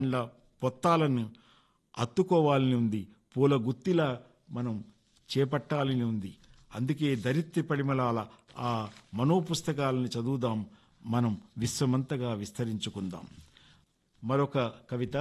పండ్ల పొత్తాలను అత్తుకోవాలని ఉంది పూల గుత్తిలా మనం చేపట్టాలని ఉంది అందుకే దరిత్రి పరిమళాల ఆ మనోపుస్తకాలను చదువుదాం మనం విశ్వమంతగా విస్తరించుకుందాం మరొక కవిత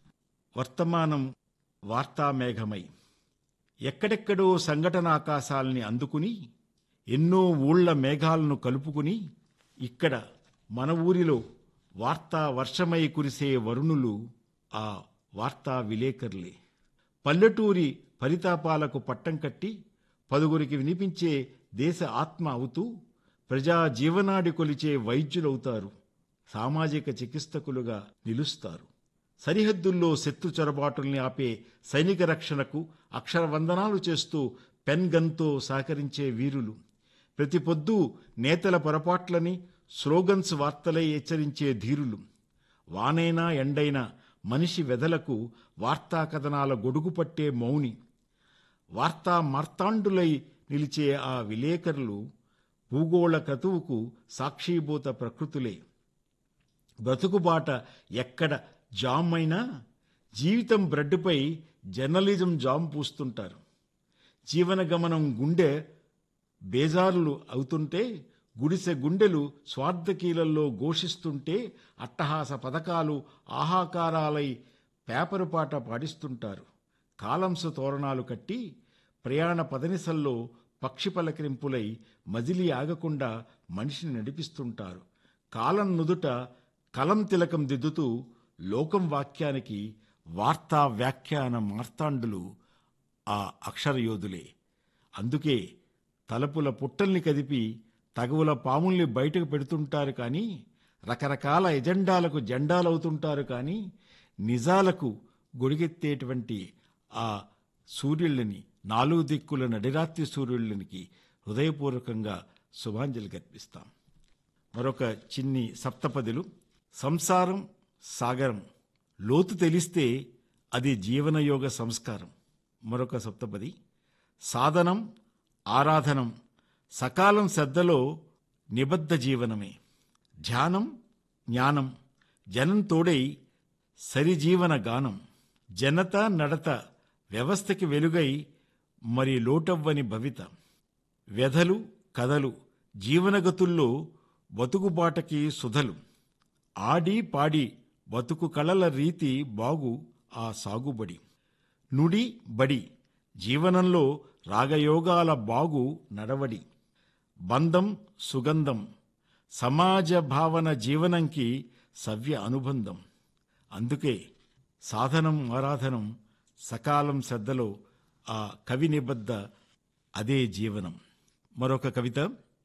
వర్తమానం వార్తామేఘమై ఎక్కడెక్కడో సంఘటన ఆకాశాల్ని అందుకుని ఎన్నో ఊళ్ళ మేఘాలను కలుపుకుని ఇక్కడ మన ఊరిలో వార్తా వర్షమై కురిసే వరుణులు ఆ వార్తా విలేకరులే పల్లెటూరి పరితాపాలకు పట్టం కట్టి పదుగురికి వినిపించే దేశ ఆత్మ అవుతూ ప్రజా జీవనాడి కొలిచే వైద్యులవుతారు సామాజిక చికిత్సకులుగా నిలుస్తారు సరిహద్దుల్లో శత్రు చొరబాటుల్ని ఆపే సైనిక రక్షణకు అక్షర వందనాలు చేస్తూ పెన్ గన్తో సహకరించే వీరులు ప్రతి పొద్దు నేతల పొరపాట్లని స్లోగన్స్ వార్తలై హెచ్చరించే ధీరులు వానైనా ఎండైనా మనిషి వెదలకు వార్తా కథనాల గొడుగు పట్టే మౌని వార్తా మార్తాండులై నిలిచే ఆ విలేకరులు భూగోళ క్రతువుకు సాక్షీభూత ప్రకృతులే బ్రతుకుబాట ఎక్కడ జామ్ అయినా జీవితం బ్రెడ్పై జర్నలిజం జామ్ పూస్తుంటారు జీవన గమనం గుండె బేజారులు అవుతుంటే గుడిసె గుండెలు స్వార్థకీలల్లో ఘోషిస్తుంటే అట్టహాస పథకాలు ఆహాకారాలై పేపరు పాట పాడిస్తుంటారు కాలంస తోరణాలు కట్టి ప్రయాణ పదనిసల్లో పక్షి పలకరింపులై మజిలీ ఆగకుండా మనిషిని నడిపిస్తుంటారు కాలం నుదుట కలం తిలకం దిద్దుతూ లోకం వాక్యానికి వార్తా వ్యాఖ్యాన మార్తాండులు ఆ అక్షరయోధులే అందుకే తలపుల పుట్టల్ని కదిపి తగువుల పాముల్ని బయటకు పెడుతుంటారు కానీ రకరకాల ఎజెండాలకు జెండాలవుతుంటారు కానీ నిజాలకు గొడిగెత్తేటువంటి ఆ సూర్యుళ్ళని నాలుగు దిక్కుల నడిరాత్రి సూర్యుళ్ళనికి హృదయపూర్వకంగా శుభాంజలి కల్పిస్తాం మరొక చిన్ని సప్తపదులు సంసారం సాగరం లోతు తెలిస్తే అది జీవనయోగ సంస్కారం మరొక సప్తపది సాధనం ఆరాధనం సకాలం శ్రద్ధలో నిబద్ధ జీవనమే ధ్యానం జ్ఞానం జనం తోడై సరిజీవన గానం జనత నడత వ్యవస్థకి వెలుగై మరి లోటవ్వని భవిత వ్యధలు కథలు జీవనగతుల్లో బతుకుబాటకి సుధలు ఆడి పాడి బతుకు కళల రీతి బాగు ఆ సాగుబడి నుడి బడి జీవనంలో రాగయోగాల బాగు నడవడి బంధం సుగంధం సమాజ భావన జీవనంకి సవ్య అనుబంధం అందుకే సాధనం ఆరాధనం సకాలం శ్రద్ధలో ఆ కవి నిబద్ధ అదే జీవనం మరొక కవిత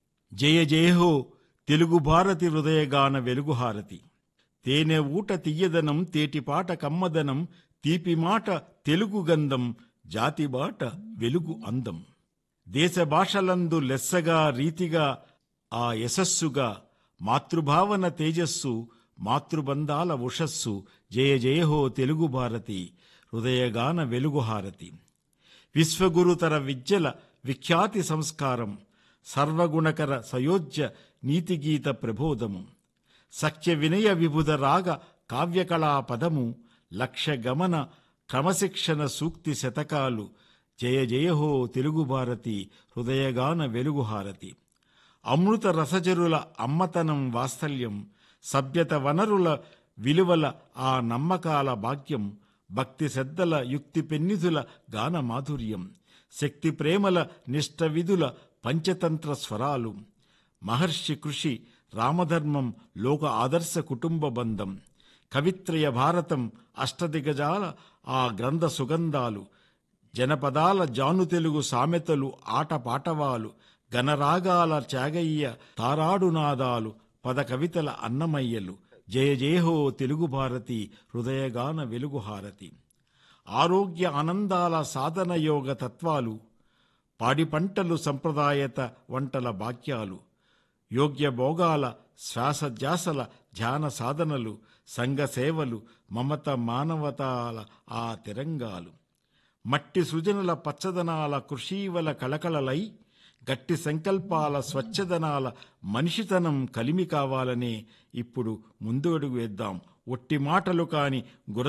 జయ జయహో తెలుగు భారతి హృదయగాన వెలుగుహారతి తేనె ఊట తీయదనం తేటిపాట కమ్మదనం తీపి మాట తెలుగు గంధం జాతి బాట వెలుగు అందం దేశ భాషలందు లెస్సగా రీతిగా ఆ యశస్సుగా మాతృభావన తేజస్సు మాతృబంధాల ఉషస్సు జయ జయహో తెలుగు భారతి హృదయగాన వెలుగుహారతి విశ్వగురుతర విద్యల విఖ్యాతి సంస్కారం సర్వగుణకర సయోజ్య నీతిగీత ప్రబోధము సఖ్య వినయ విభుద రాగ కావ్యకళా పదము లక్ష్య గమన క్రమశిక్షణ సూక్తి శతకాలు జయ జయహో తెలుగు భారతి హృదయగాన వెలుగుహారతి అమృత రసజరుల అమ్మతనం వాత్సల్యం సభ్యత వనరుల విలువల ఆ నమ్మకాల భాగ్యం భక్తి శ్రద్ధల యుక్తి పెన్నిధుల గాన మాధుర్యం శక్తి ప్రేమల నిష్ట విధుల పంచతంత్ర స్వరాలు మహర్షి కృషి రామధర్మం లోక ఆదర్శ కుటుంబ బంధం కవిత్రయ భారతం అష్టదిగజాల ఆ గ్రంథ సుగంధాలు జనపదాల జాను తెలుగు సామెతలు ఆటపాటవాలు గణరాగాల త్యాగయ్య తారాడునాదాలు పద కవితల అన్నమయ్యలు జయ జయహో తెలుగు భారతి హృదయగాన వెలుగు హారతి ఆరోగ్య ఆనందాల సాధన యోగ తత్వాలు పాడి పంటలు సంప్రదాయత వంటల వాక్యాలు యోగ్య భోగాల శ్వాసధ్యాసల ధ్యాన సాధనలు సంఘ సేవలు మమత మానవతాల ఆ తిరంగాలు మట్టి సృజనల పచ్చదనాల కృషీవల కళకళలై గట్టి సంకల్పాల స్వచ్ఛదనాల మనిషితనం కలిమి కావాలనే ఇప్పుడు ముందు అడుగు వేద్దాం ఒట్టి మాటలు కాని గుర